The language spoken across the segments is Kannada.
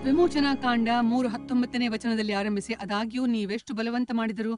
ವಿಮೋಚನಾ ಕಾಂಡ ಮೂರು ಹತ್ತೊಂಬತ್ತನೇ ವಚನದಲ್ಲಿ ಆರಂಭಿಸಿ ಆದಾಗ್ಯೂ ನೀವೆಷ್ಟು ಬಲವಂತ ಮಾಡಿದರೂ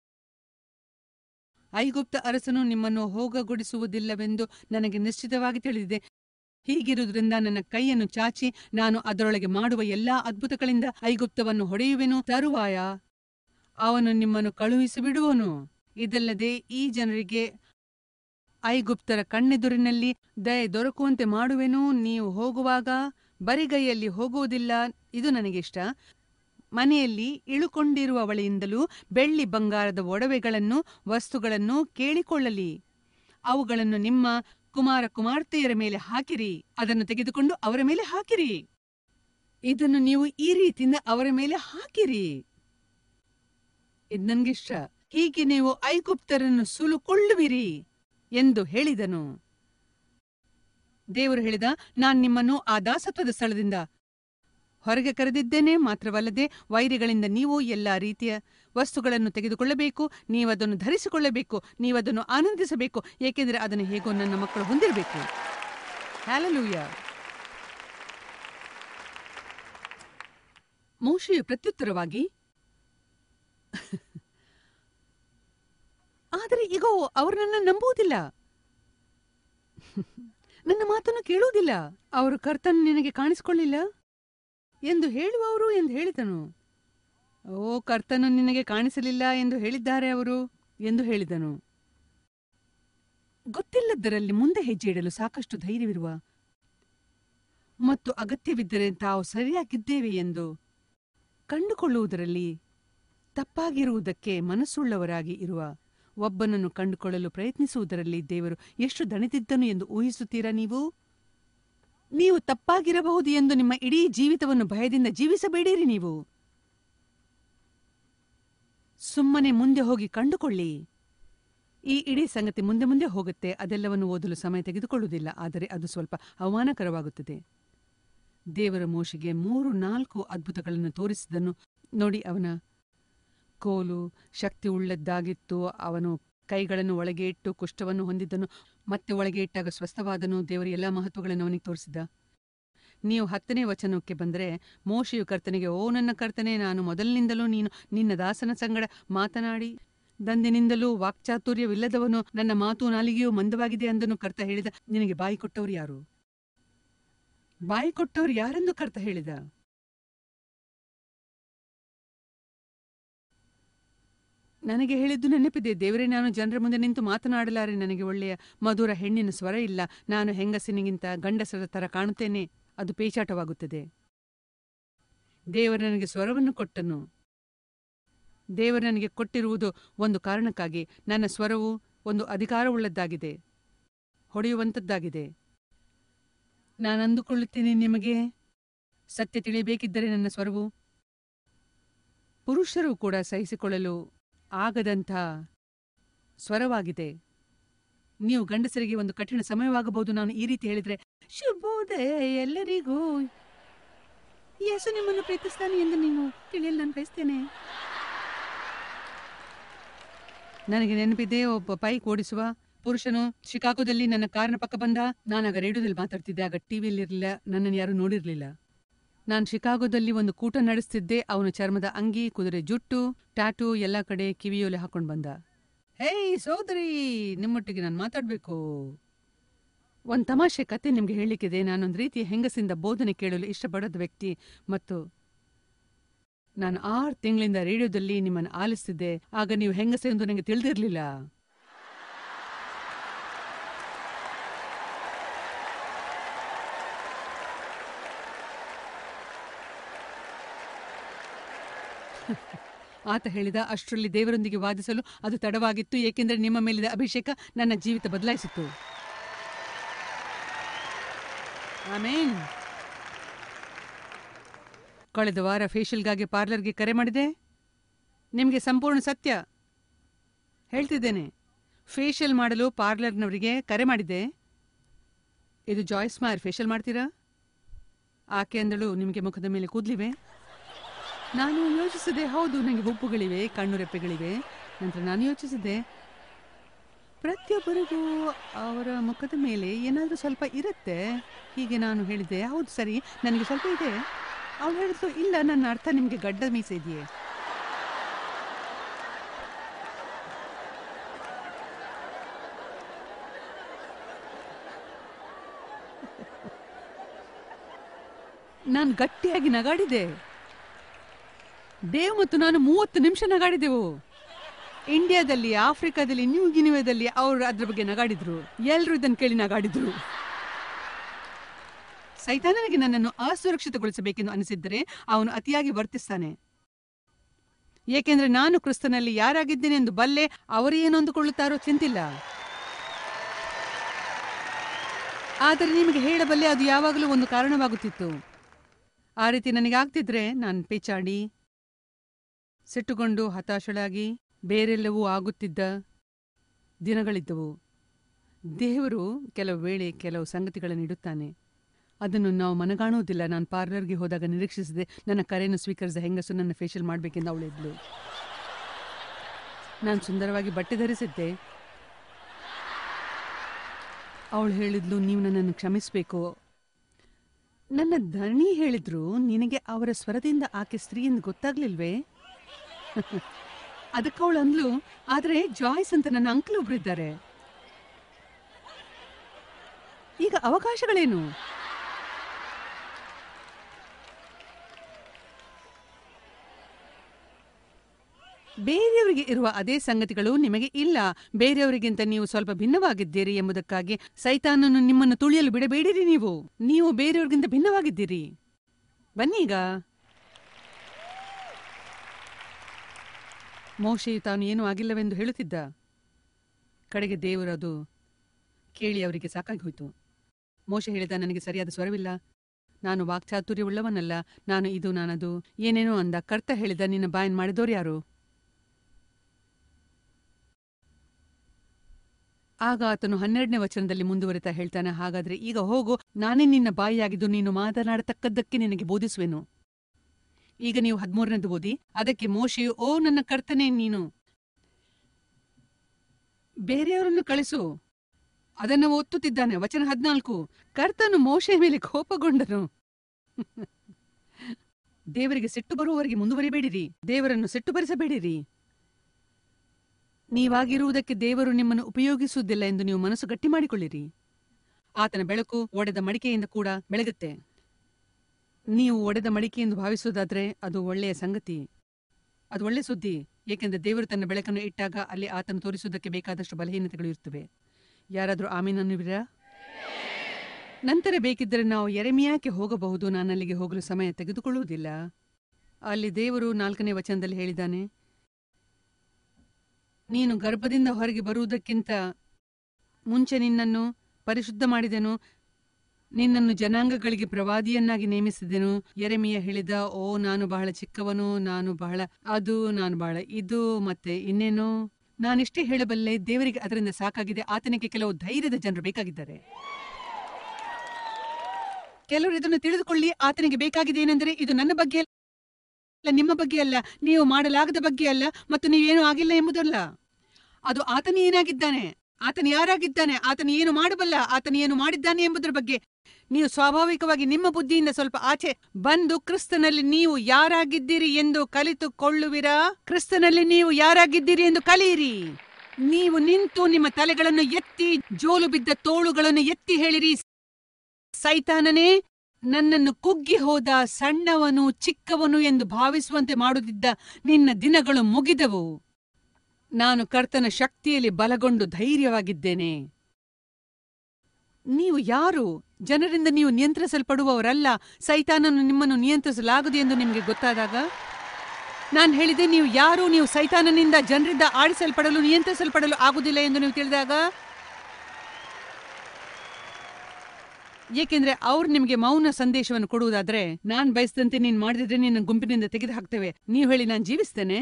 ಐಗುಪ್ತ ಅರಸನು ನಿಮ್ಮನ್ನು ಹೋಗಗೊಡಿಸುವುದಿಲ್ಲವೆಂದು ನನಗೆ ನಿಶ್ಚಿತವಾಗಿ ತಿಳಿದಿದೆ ಹೀಗಿರುವುದರಿಂದ ನನ್ನ ಕೈಯನ್ನು ಚಾಚಿ ನಾನು ಅದರೊಳಗೆ ಮಾಡುವ ಎಲ್ಲಾ ಅದ್ಭುತಗಳಿಂದ ಐಗುಪ್ತವನ್ನು ಹೊಡೆಯುವೆನು ತರುವಾಯ ಅವನು ನಿಮ್ಮನ್ನು ಕಳುಹಿಸಿ ಬಿಡುವನು ಇದಲ್ಲದೆ ಈ ಜನರಿಗೆ ಐಗುಪ್ತರ ಕಣ್ಣೆದುರಿನಲ್ಲಿ ದಯೆ ದೊರಕುವಂತೆ ಮಾಡುವೆನು ನೀವು ಹೋಗುವಾಗ ಬರಿಗೈಯಲ್ಲಿ ಹೋಗುವುದಿಲ್ಲ ಇದು ನನಗಿಷ್ಟ ಮನೆಯಲ್ಲಿ ಇಳುಕೊಂಡಿರುವವಳಿಂದಲೂ ಬೆಳ್ಳಿ ಬಂಗಾರದ ಒಡವೆಗಳನ್ನು ವಸ್ತುಗಳನ್ನು ಕೇಳಿಕೊಳ್ಳಲಿ ಅವುಗಳನ್ನು ನಿಮ್ಮ ಕುಮಾರ ಕುಮಾರ್ತೆಯರ ಮೇಲೆ ಹಾಕಿರಿ ಅದನ್ನು ತೆಗೆದುಕೊಂಡು ಅವರ ಮೇಲೆ ಹಾಕಿರಿ ಇದನ್ನು ನೀವು ಈ ರೀತಿಯಿಂದ ಅವರ ಮೇಲೆ ಹಾಕಿರಿ ಇದು ನನ್ಗಿಷ್ಟ ಹೀಗೆ ನೀವು ಐಗುಪ್ತರನ್ನು ಸುಲುಕೊಳ್ಳುವಿರಿ ಎಂದು ಹೇಳಿದನು ದೇವರು ಹೇಳಿದ ನಾನ್ ನಿಮ್ಮನ್ನು ಆ ದಾಸತ್ವದ ಸ್ಥಳದಿಂದ ಹೊರಗೆ ಕರೆದಿದ್ದೇನೆ ಮಾತ್ರವಲ್ಲದೆ ವೈರಿಗಳಿಂದ ನೀವು ಎಲ್ಲಾ ರೀತಿಯ ವಸ್ತುಗಳನ್ನು ತೆಗೆದುಕೊಳ್ಳಬೇಕು ನೀವದನ್ನು ಧರಿಸಿಕೊಳ್ಳಬೇಕು ನೀವದನ್ನು ಆನಂದಿಸಬೇಕು ಏಕೆಂದರೆ ಅದನ್ನು ಹೇಗೋ ನನ್ನ ಮಕ್ಕಳು ಹೊಂದಿರಬೇಕು ಹ್ಯಾಲಲೂಯ ಮೋಶೆಯು ಪ್ರತ್ಯುತ್ತರವಾಗಿ ಆದರೆ ಈಗ ಅವರು ನನ್ನ ನಂಬುವುದಿಲ್ಲ ನನ್ನ ಮಾತನ್ನು ಕೇಳುವುದಿಲ್ಲ ಅವರು ಕರ್ತನು ನಿನಗೆ ಕಾಣಿಸಿಕೊಳ್ಳಿಲ್ಲ ಎಂದು ಹೇಳುವವರು ಎಂದು ಹೇಳಿದನು ಓ ಕರ್ತನು ನಿನಗೆ ಕಾಣಿಸಲಿಲ್ಲ ಎಂದು ಹೇಳಿದ್ದಾರೆ ಅವರು ಎಂದು ಹೇಳಿದನು ಗೊತ್ತಿಲ್ಲದರಲ್ಲಿ ಮುಂದೆ ಹೆಜ್ಜೆ ಇಡಲು ಸಾಕಷ್ಟು ಧೈರ್ಯವಿರುವ ಮತ್ತು ಅಗತ್ಯವಿದ್ದರೆ ತಾವು ಸರಿಯಾಗಿದ್ದೇವೆ ಎಂದು ಕಂಡುಕೊಳ್ಳುವುದರಲ್ಲಿ ತಪ್ಪಾಗಿರುವುದಕ್ಕೆ ಮನಸ್ಸುಳ್ಳವರಾಗಿ ಇರುವ ಒಬ್ಬನನ್ನು ಕಂಡುಕೊಳ್ಳಲು ಪ್ರಯತ್ನಿಸುವುದರಲ್ಲಿ ದೇವರು ಎಷ್ಟು ದಣಿದಿದ್ದನು ಎಂದು ಊಹಿಸುತ್ತೀರಾ ನೀವು ನೀವು ತಪ್ಪಾಗಿರಬಹುದು ಎಂದು ನಿಮ್ಮ ಇಡೀ ಜೀವಿತವನ್ನು ಭಯದಿಂದ ಜೀವಿಸಬೇಡಿರಿ ನೀವು ಸುಮ್ಮನೆ ಮುಂದೆ ಹೋಗಿ ಕಂಡುಕೊಳ್ಳಿ ಈ ಇಡೀ ಸಂಗತಿ ಮುಂದೆ ಮುಂದೆ ಹೋಗುತ್ತೆ ಅದೆಲ್ಲವನ್ನು ಓದಲು ಸಮಯ ತೆಗೆದುಕೊಳ್ಳುವುದಿಲ್ಲ ಆದರೆ ಅದು ಸ್ವಲ್ಪ ಅವಮಾನಕರವಾಗುತ್ತದೆ ದೇವರ ಮೋಶಿಗೆ ಮೂರು ನಾಲ್ಕು ಅದ್ಭುತಗಳನ್ನು ತೋರಿಸಿದನು ನೋಡಿ ಅವನ ಕೋಲು ಶಕ್ತಿ ಉಳ್ಳದ್ದಾಗಿತ್ತು ಅವನು ಕೈಗಳನ್ನು ಒಳಗೆ ಇಟ್ಟು ಕುಷ್ಠವನ್ನು ಹೊಂದಿದ್ದನು ಮತ್ತೆ ಒಳಗೆ ಇಟ್ಟಾಗ ಸ್ವಸ್ಥವಾದನು ದೇವರು ಎಲ್ಲಾ ಮಹತ್ವಗಳನ್ನು ಅವನಿಗೆ ತೋರಿಸಿದ ನೀವು ಹತ್ತನೇ ವಚನಕ್ಕೆ ಬಂದರೆ ಮೋಶೆಯು ಕರ್ತನಿಗೆ ಓ ನನ್ನ ಕರ್ತನೆ ನಾನು ಮೊದಲಿನಿಂದಲೂ ನೀನು ನಿನ್ನ ದಾಸನ ಸಂಗಡ ಮಾತನಾಡಿ ದಂದಿನಿಂದಲೂ ವಾಕ್ಚಾತುರ್ಯವಿಲ್ಲದವನು ನನ್ನ ಮಾತು ನಾಲಿಗೆಯೂ ಮಂದವಾಗಿದೆ ಅಂದನು ಕರ್ತ ಹೇಳಿದ ನಿನಗೆ ಬಾಯಿ ಕೊಟ್ಟವರು ಯಾರು ಬಾಯಿ ಕೊಟ್ಟವರು ಯಾರೆಂದು ಕರ್ತ ಹೇಳಿದ ನನಗೆ ಹೇಳಿದ್ದು ನೆನಪಿದೆ ದೇವರೇ ನಾನು ಜನರ ಮುಂದೆ ನಿಂತು ಮಾತನಾಡಲಾರೆ ನನಗೆ ಒಳ್ಳೆಯ ಮಧುರ ಹೆಣ್ಣಿನ ಸ್ವರ ಇಲ್ಲ ನಾನು ಹೆಂಗಸಿನಿಗಿಂತ ಗಂಡಸರ ತರ ಕಾಣುತ್ತೇನೆ ಅದು ಪೇಚಾಟವಾಗುತ್ತದೆ ದೇವರು ನನಗೆ ಸ್ವರವನ್ನು ಕೊಟ್ಟನು ದೇವರು ನನಗೆ ಕೊಟ್ಟಿರುವುದು ಒಂದು ಕಾರಣಕ್ಕಾಗಿ ನನ್ನ ಸ್ವರವು ಒಂದು ಅಧಿಕಾರವುಳ್ಳದ್ದಾಗಿದೆ ಹೊಡೆಯುವಂಥದ್ದಾಗಿದೆ ನಾನು ಅಂದುಕೊಳ್ಳುತ್ತೇನೆ ನಿಮಗೆ ಸತ್ಯ ತಿಳಿಯಬೇಕಿದ್ದರೆ ನನ್ನ ಸ್ವರವು ಪುರುಷರು ಕೂಡ ಸಹಿಸಿಕೊಳ್ಳಲು ಆಗದಂಥ ಸ್ವರವಾಗಿದೆ ನೀವು ಗಂಡಸರಿಗೆ ಒಂದು ಕಠಿಣ ಸಮಯವಾಗಬಹುದು ನಾನು ಈ ರೀತಿ ಹೇಳಿದ್ರೆ ಶುಭೋದಯ ಎಲ್ಲರಿಗೂ ಯೇಸು ನಿಮ್ಮನ್ನು ಪ್ರೀತಿಸ್ತಾನೆ ಎಂದು ನೀನು ತಿಳಿಯಲು ನಾನು ಬಯಸ್ತೇನೆ ನನಗೆ ನೆನಪಿದೆ ಒಬ್ಬ ಬೈಕ್ ಓಡಿಸುವ ಪುರುಷನು ಶಿಕಾಗೋದಲ್ಲಿ ನನ್ನ ಕಾರಿನ ಪಕ್ಕ ಬಂದ ನಾನಾಗ ರೇಡಿಯೋದಲ್ಲಿ ಮಾತಾಡ್ತಿದ್ದೆ ಆಗ ಟಿವಿಯಲ್ಲಿರಲಿಲ್ಲ ನನ್ನನ್ನು ಯಾರು ನೋಡಿರ್ಲಿಲ್ಲ ನಾನು ಶಿಕಾಗೋದಲ್ಲಿ ಒಂದು ಕೂಟ ನಡೆಸ್ತಿದ್ದೆ ಅವನು ಚರ್ಮದ ಅಂಗಿ ಕುದುರೆ ಜುಟ್ಟು ಟ್ಯಾಟೂ ಎಲ್ಲ ಕಡೆ ಕಿವಿಯೋಲೆ ಹಾಕೊಂಡು ಬಂದ ಹೇಯ್ ಸೋದರಿ ನಿಮ್ಮೊಟ್ಟಿಗೆ ನಾನು ಮಾತಾಡ್ಬೇಕು ಒಂದ್ ತಮಾಷೆ ಕತೆ ನಿಮ್ಗೆ ಹೇಳಲಿಕ್ಕಿದೆ ನಾನೊಂದು ರೀತಿಯ ಹೆಂಗಸಿಂದ ಬೋಧನೆ ಕೇಳಲು ಇಷ್ಟಪಡದ ವ್ಯಕ್ತಿ ಮತ್ತು ನಾನು ಆರು ತಿಂಗಳಿಂದ ರೇಡಿಯೋದಲ್ಲಿ ನಿಮ್ಮನ್ನು ಆಲಿಸ್ತಿದ್ದೆ ಆಗ ನೀವು ಹೆಂಗಸೆ ಎಂದು ನನಗೆ ತಿಳಿದಿರಲಿಲ್ಲ ಆತ ಹೇಳಿದ ಅಷ್ಟರಲ್ಲಿ ದೇವರೊಂದಿಗೆ ವಾದಿಸಲು ಅದು ತಡವಾಗಿತ್ತು ಏಕೆಂದರೆ ನಿಮ್ಮ ಮೇಲಿದ ಅಭಿಷೇಕ ನನ್ನ ಜೀವಿತ ಬದಲಾಯಿಸಿತು ಆಮೇನ್ ಕಳೆದ ವಾರ ಫೇಶಿಯಲ್ಗಾಗಿ ಪಾರ್ಲರ್ಗೆ ಕರೆ ಮಾಡಿದೆ ನಿಮಗೆ ಸಂಪೂರ್ಣ ಸತ್ಯ ಹೇಳ್ತಿದ್ದೇನೆ ಫೇಶಿಯಲ್ ಮಾಡಲು ಪಾರ್ಲರ್ನವರಿಗೆ ಕರೆ ಮಾಡಿದ್ದೆ ಇದು ಜಾಯ್ಸ್ ಮಾರ್ ಫೇಶಿಯಲ್ ಮಾಡ್ತೀರಾ ಆಕೆ ಅಂದಳು ನಿಮಗೆ ಮುಖದ ಮೇಲೆ ಕೂದಲಿವೆ ನಾನು ಯೋಚಿಸಿದೆ ಹೌದು ನನಗೆ ಹುಬ್ಬುಗಳಿವೆ ಕಣ್ಣು ರೆಪ್ಪೆಗಳಿವೆ ನಂತರ ನಾನು ಯೋಚಿಸಿದೆ ಪ್ರತಿಯೊಬ್ಬರಿಗೂ ಅವರ ಮುಖದ ಮೇಲೆ ಏನಾದರೂ ಸ್ವಲ್ಪ ಇರುತ್ತೆ ಹೀಗೆ ನಾನು ಹೇಳಿದೆ ಹೌದು ಸರಿ ನನಗೆ ಸ್ವಲ್ಪ ಇದೆ ಅವಳು ಹೇಳಿದ್ಲು ಇಲ್ಲ ನನ್ನ ಅರ್ಥ ನಿಮ್ಗೆ ಗಡ್ಡ ಮೀಸೆ ಇದೆಯೇ ನಾನು ಗಟ್ಟಿಯಾಗಿ ನಗಾಡಿದೆ ದೇವ್ ಮತ್ತು ನಾನು ಮೂವತ್ತು ನಿಮಿಷ ನಗಾಡಿದೆವು ಇಂಡಿಯಾದಲ್ಲಿ ಆಫ್ರಿಕಾದಲ್ಲಿ ನ್ಯೂ ಗಿನಿವೆದಲ್ಲಿ ಅವರು ಅದ್ರ ಬಗ್ಗೆ ನಗಾಡಿದ್ರು ಎಲ್ಲರೂ ಇದನ್ನು ಕೇಳಿ ನಗಾಡಿದ್ರು ಸೈತಾನನಿಗೆ ನನ್ನನ್ನು ಅಸುರಕ್ಷಿತಗೊಳಿಸಬೇಕೆಂದು ಅನಿಸಿದ್ದರೆ ಅವನು ಅತಿಯಾಗಿ ವರ್ತಿಸ್ತಾನೆ ಏಕೆಂದ್ರೆ ನಾನು ಕ್ರಿಸ್ತನಲ್ಲಿ ಯಾರಾಗಿದ್ದೇನೆ ಎಂದು ಬಲ್ಲೆ ಅವರು ಏನು ಅಂದುಕೊಳ್ಳುತ್ತಾರೋ ಚಿಂತಿಲ್ಲ ಆದರೆ ನಿಮಗೆ ಹೇಳಬಲ್ಲೆ ಅದು ಯಾವಾಗಲೂ ಒಂದು ಕಾರಣವಾಗುತ್ತಿತ್ತು ಆ ರೀತಿ ನನಗೆ ಆಗ್ತಿದ್ರೆ ನಾನು ಪೇಚಾಡಿ ಸಿಟ್ಟುಕೊಂಡು ಹತಾಶಳಾಗಿ ಬೇರೆಲ್ಲವೂ ಆಗುತ್ತಿದ್ದ ದಿನಗಳಿದ್ದವು ದೇವರು ಕೆಲವು ವೇಳೆ ಕೆಲವು ಸಂಗತಿಗಳನ್ನು ಇಡುತ್ತಾನೆ ಅದನ್ನು ನಾವು ಮನಗಾಣುವುದಿಲ್ಲ ನಾನು ಪಾರ್ಲರ್ಗೆ ಹೋದಾಗ ನಿರೀಕ್ಷಿಸಿದೆ ನನ್ನ ಕರೆಯನ್ನು ಸ್ವೀಕರಿಸಿದ ಹೆಂಗಸು ನನ್ನ ಫೇಶಿಯಲ್ ಮಾಡಬೇಕೆಂದು ಅವಳಿದ್ಲು ನಾನು ಸುಂದರವಾಗಿ ಬಟ್ಟೆ ಧರಿಸಿದ್ದೆ ಅವಳು ಹೇಳಿದ್ಲು ನೀವು ನನ್ನನ್ನು ಕ್ಷಮಿಸಬೇಕು ನನ್ನ ಧಣಿ ಹೇಳಿದ್ರು ನಿನಗೆ ಅವರ ಸ್ವರದಿಂದ ಆಕೆ ಸ್ತ್ರೀ ಎಂದು ಗೊತ್ತಾಗ್ಲಿಲ್ವೇ ಅದಕ್ಕೆ ಅವಳು ಅಂದ್ಲು ಆದ್ರೆ ಜಾಯ್ಸ್ ಅಂತ ನನ್ನ ಅಂಕಲ್ ಒಬ್ರಿದ್ದಾರೆ ಈಗ ಅವಕಾಶಗಳೇನು ಬೇರೆಯವರಿಗೆ ಇರುವ ಅದೇ ಸಂಗತಿಗಳು ನಿಮಗೆ ಇಲ್ಲ ಬೇರೆಯವರಿಗಿಂತ ನೀವು ಸ್ವಲ್ಪ ಭಿನ್ನವಾಗಿದ್ದೀರಿ ಎಂಬುದಕ್ಕಾಗಿ ಸೈತಾನನು ನಿಮ್ಮನ್ನು ತುಳಿಯಲು ಬಿಡಬೇಡಿರಿ ನೀವು ನೀವು ಬೇರೆಯವರಿಗಿಂತ ಭಿನ್ನವಾಗಿದ್ದೀರಿ ಬನ್ನೀಗ ಮೋಶೆಯು ತಾನು ಏನೂ ಆಗಿಲ್ಲವೆಂದು ಹೇಳುತ್ತಿದ್ದ ಕಡೆಗೆ ದೇವರದು ಕೇಳಿ ಅವರಿಗೆ ಸಾಕಾಗಿ ಹೋಯಿತು ಮೋಶೆ ಹೇಳಿದ ನನಗೆ ಸರಿಯಾದ ಸ್ವರವಿಲ್ಲ ನಾನು ವಾಕ್ಚಾತುರ್ಯವುಳ್ಳವನಲ್ಲ ನಾನು ಇದು ನಾನದು ಏನೇನೋ ಅಂದ ಕರ್ತ ಹೇಳಿದ ನಿನ್ನ ಬಾಯನ್ ಮಾಡಿದೋರು ಯಾರು ಆಗ ಆತನು ಹನ್ನೆರಡನೇ ವಚನದಲ್ಲಿ ಮುಂದುವರಿತಾ ಹೇಳ್ತಾನೆ ಹಾಗಾದ್ರೆ ಈಗ ಹೋಗು ನಾನೇ ನಿನ್ನ ಬಾಯಿಯಾಗಿದ್ದು ನೀನು ಮಾತನಾಡತಕ್ಕದ್ದಕ್ಕೆ ನಿನಗೆ ಬೋಧಿಸುವೆನು ಈಗ ನೀವು ಹದಿಮೂರನೇದು ಓದಿ ಅದಕ್ಕೆ ಮೋಶೆಯು ಓ ನನ್ನ ಕರ್ತನೆ ನೀನು ಬೇರೆಯವರನ್ನು ಕಳಿಸು ಅದನ್ನು ಒತ್ತುತ್ತಿದ್ದಾನೆ ವಚನ ಹದಿನಾಲ್ಕು ಕರ್ತನು ಮೋಶೆಯ ಮೇಲೆ ಕೋಪಗೊಂಡನು ದೇವರಿಗೆ ಸಿಟ್ಟು ಬರುವವರೆಗೆ ಮುಂದುವರಿಬೇಡಿರಿ ದೇವರನ್ನು ಸಿಟ್ಟು ಬರಿಸಬೇಡಿರಿ ನೀವಾಗಿರುವುದಕ್ಕೆ ದೇವರು ನಿಮ್ಮನ್ನು ಉಪಯೋಗಿಸುವುದಿಲ್ಲ ಎಂದು ನೀವು ಮನಸ್ಸು ಗಟ್ಟಿ ಮಾಡಿಕೊಳ್ಳಿರಿ ಆತನ ಬೆಳಕು ಒಡೆದ ಮಡಿಕೆಯಿಂದ ಕೂಡ ಬೆಳಗುತ್ತೆ ನೀವು ಒಡೆದ ಮಡಿಕೆ ಎಂದು ಭಾವಿಸುವುದಾದ್ರೆ ಅದು ಒಳ್ಳೆಯ ಸಂಗತಿ ಅದು ಒಳ್ಳೆ ಸುದ್ದಿ ಏಕೆಂದರೆ ದೇವರು ತನ್ನ ಬೆಳಕನ್ನು ಇಟ್ಟಾಗ ಅಲ್ಲಿ ಆತನು ತೋರಿಸುವುದಕ್ಕೆ ಬೇಕಾದಷ್ಟು ಬಲಹೀನತೆಗಳು ಇರ್ತವೆ ಯಾರಾದರೂ ಆಮೀನನ್ನುವಿರಾ ನಂತರ ಬೇಕಿದ್ದರೆ ನಾವು ಎರೆಮಿಯಾಕ್ಕೆ ಹೋಗಬಹುದು ನಾನಲ್ಲಿಗೆ ಹೋಗಲು ಸಮಯ ತೆಗೆದುಕೊಳ್ಳುವುದಿಲ್ಲ ಅಲ್ಲಿ ದೇವರು ನಾಲ್ಕನೇ ವಚನದಲ್ಲಿ ಹೇಳಿದ್ದಾನೆ ನೀನು ಗರ್ಭದಿಂದ ಹೊರಗೆ ಬರುವುದಕ್ಕಿಂತ ಮುಂಚೆ ನಿನ್ನನ್ನು ಪರಿಶುದ್ಧ ಮಾಡಿದೆನು ನಿನ್ನನ್ನು ಜನಾಂಗಗಳಿಗೆ ಪ್ರವಾದಿಯನ್ನಾಗಿ ನೇಮಿಸಿದೆನು ಎರೆಮಿಯ ಹೇಳಿದ ಓ ನಾನು ಬಹಳ ಚಿಕ್ಕವನು ನಾನು ಬಹಳ ಅದು ನಾನು ಬಹಳ ಇದು ಮತ್ತೆ ಇನ್ನೇನು ನಾನಿಷ್ಟೇ ಹೇಳಬಲ್ಲೆ ದೇವರಿಗೆ ಅದರಿಂದ ಸಾಕಾಗಿದೆ ಆತನಿಗೆ ಕೆಲವು ಧೈರ್ಯದ ಜನರು ಬೇಕಾಗಿದ್ದಾರೆ ಕೆಲವರು ಇದನ್ನು ತಿಳಿದುಕೊಳ್ಳಿ ಆತನಿಗೆ ಬೇಕಾಗಿದೆ ಏನೆಂದರೆ ಇದು ನನ್ನ ಬಗ್ಗೆ ಅಲ್ಲ ನಿಮ್ಮ ಬಗ್ಗೆ ಅಲ್ಲ ನೀವು ಮಾಡಲಾಗದ ಬಗ್ಗೆ ಅಲ್ಲ ಮತ್ತು ನೀವೇನು ಆಗಿಲ್ಲ ಎಂಬುದಲ್ಲ ಅದು ಆತನ ಏನಾಗಿದ್ದಾನೆ ಆತನು ಯಾರಾಗಿದ್ದಾನೆ ಆತನು ಏನು ಮಾಡಬಲ್ಲ ಆತನು ಏನು ಮಾಡಿದ್ದಾನೆ ಎಂಬುದರ ಬಗ್ಗೆ ನೀವು ಸ್ವಾಭಾವಿಕವಾಗಿ ನಿಮ್ಮ ಬುದ್ಧಿಯಿಂದ ಸ್ವಲ್ಪ ಆಚೆ ಬಂದು ಕ್ರಿಸ್ತನಲ್ಲಿ ನೀವು ಯಾರಾಗಿದ್ದೀರಿ ಎಂದು ಕಲಿತುಕೊಳ್ಳುವಿರಾ ಕ್ರಿಸ್ತನಲ್ಲಿ ನೀವು ಯಾರಾಗಿದ್ದೀರಿ ಎಂದು ಕಲಿಯಿರಿ ನೀವು ನಿಂತು ನಿಮ್ಮ ತಲೆಗಳನ್ನು ಎತ್ತಿ ಜೋಲು ಬಿದ್ದ ತೋಳುಗಳನ್ನು ಎತ್ತಿ ಹೇಳಿರಿ ಸೈತಾನನೇ ನನ್ನನ್ನು ಕುಗ್ಗಿ ಹೋದ ಸಣ್ಣವನು ಚಿಕ್ಕವನು ಎಂದು ಭಾವಿಸುವಂತೆ ಮಾಡುತ್ತಿದ್ದ ನಿನ್ನ ದಿನಗಳು ಮುಗಿದವು ನಾನು ಕರ್ತನ ಶಕ್ತಿಯಲ್ಲಿ ಬಲಗೊಂಡು ಧೈರ್ಯವಾಗಿದ್ದೇನೆ ನೀವು ಯಾರು ಜನರಿಂದ ನೀವು ನಿಯಂತ್ರಿಸಲ್ಪಡುವವರಲ್ಲ ಸೈತಾನನು ನಿಮ್ಮನ್ನು ನಿಯಂತ್ರಿಸಲಾಗದು ಎಂದು ನಿಮಗೆ ಗೊತ್ತಾದಾಗ ನಾನು ಹೇಳಿದೆ ನೀವು ಯಾರು ನೀವು ಸೈತಾನನಿಂದ ಜನರಿಂದ ಆಡಿಸಲ್ಪಡಲು ನಿಯಂತ್ರಿಸಲ್ಪಡಲು ಆಗುವುದಿಲ್ಲ ಎಂದು ನೀವು ತಿಳಿದಾಗ ಏಕೆಂದ್ರೆ ಅವ್ರು ನಿಮಗೆ ಮೌನ ಸಂದೇಶವನ್ನು ಕೊಡುವುದಾದ್ರೆ ನಾನ್ ಬಯಸಿದಂತೆ ನೀನ್ ಮಾಡಿದ್ರೆ ನಿನ್ನ ಗುಂಪಿನಿಂದ ತೆಗೆದು ಹಾಕ್ತೇವೆ ನೀವು ಹೇಳಿ ನಾನು ಜೀವಿಸ್ತೇನೆ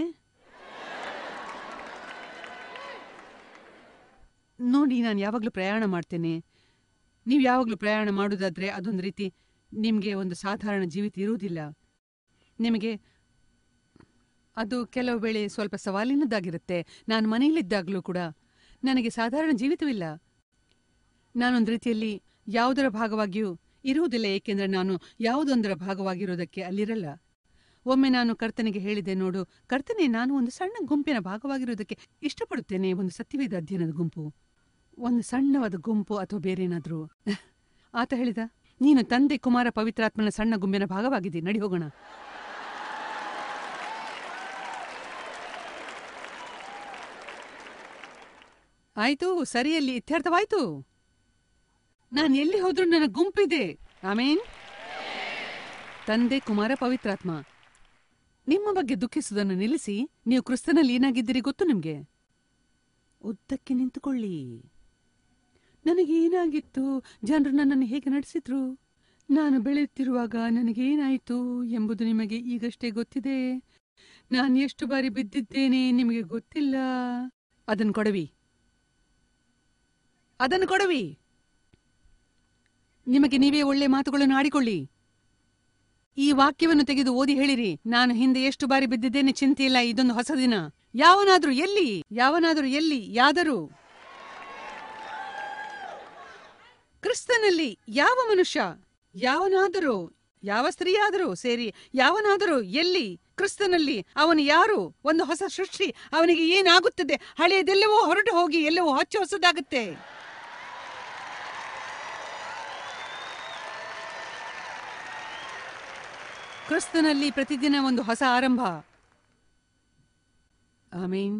ನೋಡಿ ನಾನು ಯಾವಾಗಲೂ ಪ್ರಯಾಣ ಮಾಡ್ತೇನೆ ನೀವು ಯಾವಾಗಲೂ ಪ್ರಯಾಣ ಮಾಡುವುದಾದ್ರೆ ಅದೊಂದು ರೀತಿ ನಿಮಗೆ ಒಂದು ಸಾಧಾರಣ ಜೀವಿತ ಇರುವುದಿಲ್ಲ ನಿಮಗೆ ಅದು ಕೆಲವು ವೇಳೆ ಸ್ವಲ್ಪ ಸವಾಲಿನದ್ದಾಗಿರುತ್ತೆ ನಾನು ಮನೆಯಲ್ಲಿದ್ದಾಗಲೂ ಕೂಡ ನನಗೆ ಸಾಧಾರಣ ಜೀವಿತವಿಲ್ಲ ನಾನೊಂದು ರೀತಿಯಲ್ಲಿ ಯಾವುದರ ಭಾಗವಾಗಿಯೂ ಇರುವುದಿಲ್ಲ ಏಕೆಂದರೆ ನಾನು ಯಾವುದೊಂದರ ಭಾಗವಾಗಿರುವುದಕ್ಕೆ ಅಲ್ಲಿರಲ್ಲ ಒಮ್ಮೆ ನಾನು ಕರ್ತನಿಗೆ ಹೇಳಿದೆ ನೋಡು ಕರ್ತನೆ ನಾನು ಒಂದು ಸಣ್ಣ ಗುಂಪಿನ ಭಾಗವಾಗಿರುವುದಕ್ಕೆ ಇಷ್ಟಪಡುತ್ತೇನೆ ಒಂದು ಸತ್ಯವೇದ ಅಧ್ಯಯನದ ಗುಂಪು ಒಂದು ಸಣ್ಣವಾದ ಗುಂಪು ಅಥವಾ ಬೇರೆ ಏನಾದರೂ ಆತ ಹೇಳಿದ ನೀನು ತಂದೆ ಕುಮಾರ ಪವಿತ್ರಾತ್ಮನ ಸಣ್ಣ ಗುಂಪಿನ ಭಾಗವಾಗಿದ್ದಿ ನಡಿ ಹೋಗೋಣ ಆಯ್ತು ಸರಿಯಲ್ಲಿ ಇತ್ಯರ್ಥವಾಯ್ತು ನಾನು ಎಲ್ಲಿ ಹೋದ್ರೂ ನನ್ನ ಗುಂಪಿದೆ ಆಮೇನ್ ತಂದೆ ಕುಮಾರ ಪವಿತ್ರಾತ್ಮ ನಿಮ್ಮ ಬಗ್ಗೆ ದುಃಖಿಸುವುದನ್ನು ನಿಲ್ಲಿಸಿ ನೀವು ಕ್ರಿಸ್ತನಲ್ಲಿ ಏನಾಗಿದ್ದೀರಿ ಗೊತ್ತು ನಿಮ್ಗೆ ಉದ್ದಕ್ಕೆ ನಿಂತುಕೊಳ್ಳಿ ನನಗೆ ಏನಾಗಿತ್ತು ಜನರು ನನ್ನನ್ನು ಹೇಗೆ ನಡೆಸಿದ್ರು ನಾನು ಬೆಳೆಯುತ್ತಿರುವಾಗ ನನಗೇನಾಯಿತು ಎಂಬುದು ನಿಮಗೆ ಈಗಷ್ಟೇ ಗೊತ್ತಿದೆ ನಾನು ಎಷ್ಟು ಬಾರಿ ಬಿದ್ದಿದ್ದೇನೆ ನಿಮಗೆ ಗೊತ್ತಿಲ್ಲ ಅದನ್ನು ಕೊಡವಿ ಅದನ್ನು ಕೊಡವಿ ನಿಮಗೆ ನೀವೇ ಒಳ್ಳೆ ಮಾತುಗಳನ್ನು ಆಡಿಕೊಳ್ಳಿ ಈ ವಾಕ್ಯವನ್ನು ತೆಗೆದು ಓದಿ ಹೇಳಿರಿ ನಾನು ಹಿಂದೆ ಎಷ್ಟು ಬಾರಿ ಬಿದ್ದಿದ್ದೇನೆ ಚಿಂತೆಯಿಲ್ಲ ಇದೊಂದು ಹೊಸ ದಿನ ಯಾವನಾದ್ರೂ ಎಲ್ಲಿ ಯಾವನಾದ್ರೂ ಎಲ್ಲಿ ಯಾದರೂ ಕ್ರಿಸ್ತನಲ್ಲಿ ಯಾವ ಮನುಷ್ಯ ಯಾವನಾದರೂ ಯಾವ ಸ್ತ್ರೀಯಾದರೂ ಸೇರಿ ಯಾವನಾದರೂ ಎಲ್ಲಿ ಕ್ರಿಸ್ತನಲ್ಲಿ ಅವನು ಯಾರು ಒಂದು ಹೊಸ ಸೃಷ್ಟಿ ಅವನಿಗೆ ಏನಾಗುತ್ತದೆ ಹಳೆಯದೆಲ್ಲವೋ ಹೊರಟು ಹೋಗಿ ಎಲ್ಲವೋ ಹೊಚ್ಚ ಹೊಸದಾಗುತ್ತೆ ಕ್ರಿಸ್ತನಲ್ಲಿ ಪ್ರತಿದಿನ ಒಂದು ಹೊಸ ಆರಂಭ ಆಮೀನ್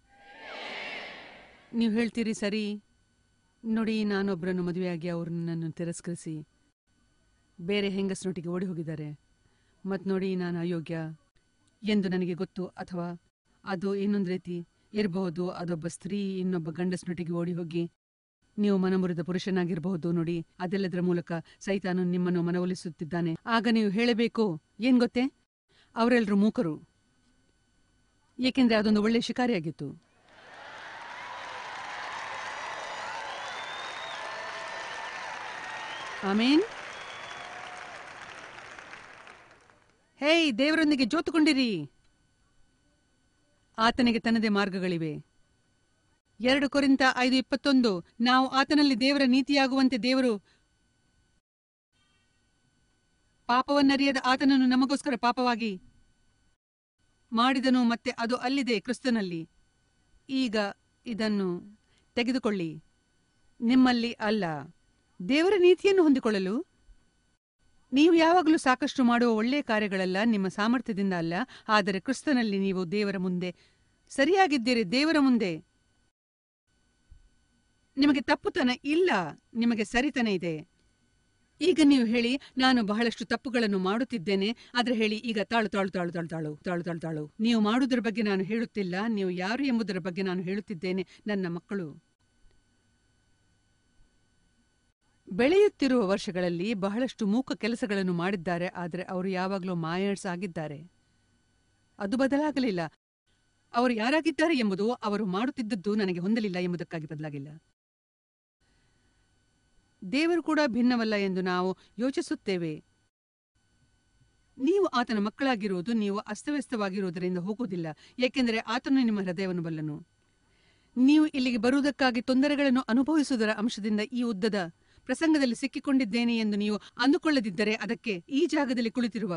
ನೀವು ಹೇಳ್ತೀರಿ ಸರಿ ನೋಡಿ ನಾನೊಬ್ಬರನ್ನು ಮದುವೆಯಾಗಿ ಅವರು ನನ್ನನ್ನು ತಿರಸ್ಕರಿಸಿ ಬೇರೆ ಹೆಂಗಸನೊಟ್ಟಿಗೆ ಓಡಿ ಹೋಗಿದ್ದಾರೆ ಮತ್ತು ನೋಡಿ ನಾನು ಅಯೋಗ್ಯ ಎಂದು ನನಗೆ ಗೊತ್ತು ಅಥವಾ ಅದು ಇನ್ನೊಂದು ರೀತಿ ಇರಬಹುದು ಅದೊಬ್ಬ ಸ್ತ್ರೀ ಇನ್ನೊಬ್ಬ ಗಂಡಸನೊಟ್ಟಿಗೆ ಓಡಿ ಹೋಗಿ ನೀವು ಮನಮುರಿದ ಪುರುಷನಾಗಿರಬಹುದು ನೋಡಿ ಅದೆಲ್ಲದರ ಮೂಲಕ ಸೈತಾನು ನಿಮ್ಮನ್ನು ಮನವೊಲಿಸುತ್ತಿದ್ದಾನೆ ಆಗ ನೀವು ಹೇಳಬೇಕು ಏನ್ ಗೊತ್ತೇ ಅವರೆಲ್ಲರೂ ಮೂಕರು ಏಕೆಂದ್ರೆ ಅದೊಂದು ಒಳ್ಳೆ ಶಿಕಾರಿಯಾಗಿತ್ತು ಆಮೇನ್ ಹೇಯ್ ದೇವರೊಂದಿಗೆ ಜೋತುಕೊಂಡಿರಿ ಆತನಿಗೆ ತನ್ನದೇ ಮಾರ್ಗಗಳಿವೆ ಎರಡು ಕೊರಿಂತ ಐದು ಇಪ್ಪತ್ತೊಂದು ನಾವು ಆತನಲ್ಲಿ ದೇವರ ನೀತಿಯಾಗುವಂತೆ ದೇವರು ಪಾಪವನ್ನರಿಯದ ಆತನನ್ನು ನಮಗೋಸ್ಕರ ಪಾಪವಾಗಿ ಮಾಡಿದನು ಮತ್ತೆ ಅದು ಅಲ್ಲಿದೆ ಕ್ರಿಸ್ತನಲ್ಲಿ ಈಗ ಇದನ್ನು ತೆಗೆದುಕೊಳ್ಳಿ ನಿಮ್ಮಲ್ಲಿ ಅಲ್ಲ ದೇವರ ನೀತಿಯನ್ನು ಹೊಂದಿಕೊಳ್ಳಲು ನೀವು ಯಾವಾಗಲೂ ಸಾಕಷ್ಟು ಮಾಡುವ ಒಳ್ಳೆಯ ಕಾರ್ಯಗಳಲ್ಲ ನಿಮ್ಮ ಸಾಮರ್ಥ್ಯದಿಂದ ಅಲ್ಲ ಆದರೆ ಕ್ರಿಸ್ತನಲ್ಲಿ ನೀವು ದೇವರ ಮುಂದೆ ಸರಿಯಾಗಿದ್ದೀರಿ ದೇವರ ಮುಂದೆ ನಿಮಗೆ ತಪ್ಪುತನ ಇಲ್ಲ ನಿಮಗೆ ಸರಿತನ ಇದೆ ಈಗ ನೀವು ಹೇಳಿ ನಾನು ಬಹಳಷ್ಟು ತಪ್ಪುಗಳನ್ನು ಮಾಡುತ್ತಿದ್ದೇನೆ ಆದ್ರೆ ಹೇಳಿ ಈಗ ತಾಳು ತಾಳು ತಾಳು ತಾಳು ತಾಳು ತಾಳು ತಾಳು ತಾಳು ನೀವು ಮಾಡುವುದರ ಬಗ್ಗೆ ನಾನು ಹೇಳುತ್ತಿಲ್ಲ ನೀವು ಯಾರು ಎಂಬುದರ ಬಗ್ಗೆ ನಾನು ಹೇಳುತ್ತಿದ್ದೇನೆ ನನ್ನ ಮಕ್ಕಳು ಬೆಳೆಯುತ್ತಿರುವ ವರ್ಷಗಳಲ್ಲಿ ಬಹಳಷ್ಟು ಮೂಕ ಕೆಲಸಗಳನ್ನು ಮಾಡಿದ್ದಾರೆ ಆದರೆ ಅವರು ಯಾವಾಗಲೂ ಮಾಯರ್ಸ್ ಆಗಿದ್ದಾರೆ ಅದು ಬದಲಾಗಲಿಲ್ಲ ಅವರು ಯಾರಾಗಿದ್ದಾರೆ ಎಂಬುದು ಅವರು ಮಾಡುತ್ತಿದ್ದದ್ದು ನನಗೆ ಹೊಂದಲಿಲ್ಲ ಎಂಬುದಕ್ಕಾಗಿ ಬದಲಾಗಿಲ್ಲ ದೇವರು ಕೂಡ ಭಿನ್ನವಲ್ಲ ಎಂದು ನಾವು ಯೋಚಿಸುತ್ತೇವೆ ನೀವು ಆತನ ಮಕ್ಕಳಾಗಿರುವುದು ನೀವು ಅಸ್ತವ್ಯಸ್ತವಾಗಿರುವುದರಿಂದ ಹೋಗುವುದಿಲ್ಲ ಏಕೆಂದರೆ ಆತನು ನಿಮ್ಮ ಹೃದಯವನ್ನು ಬಲ್ಲನು ನೀವು ಇಲ್ಲಿಗೆ ಬರುವುದಕ್ಕಾಗಿ ತೊಂದರೆಗಳನ್ನು ಅನುಭವಿಸುವುದರ ಅಂಶದಿಂದ ಈ ಉದ್ದದ ಪ್ರಸಂಗದಲ್ಲಿ ಸಿಕ್ಕಿಕೊಂಡಿದ್ದೇನೆ ಎಂದು ನೀವು ಅಂದುಕೊಳ್ಳದಿದ್ದರೆ ಅದಕ್ಕೆ ಈ ಜಾಗದಲ್ಲಿ ಕುಳಿತಿರುವ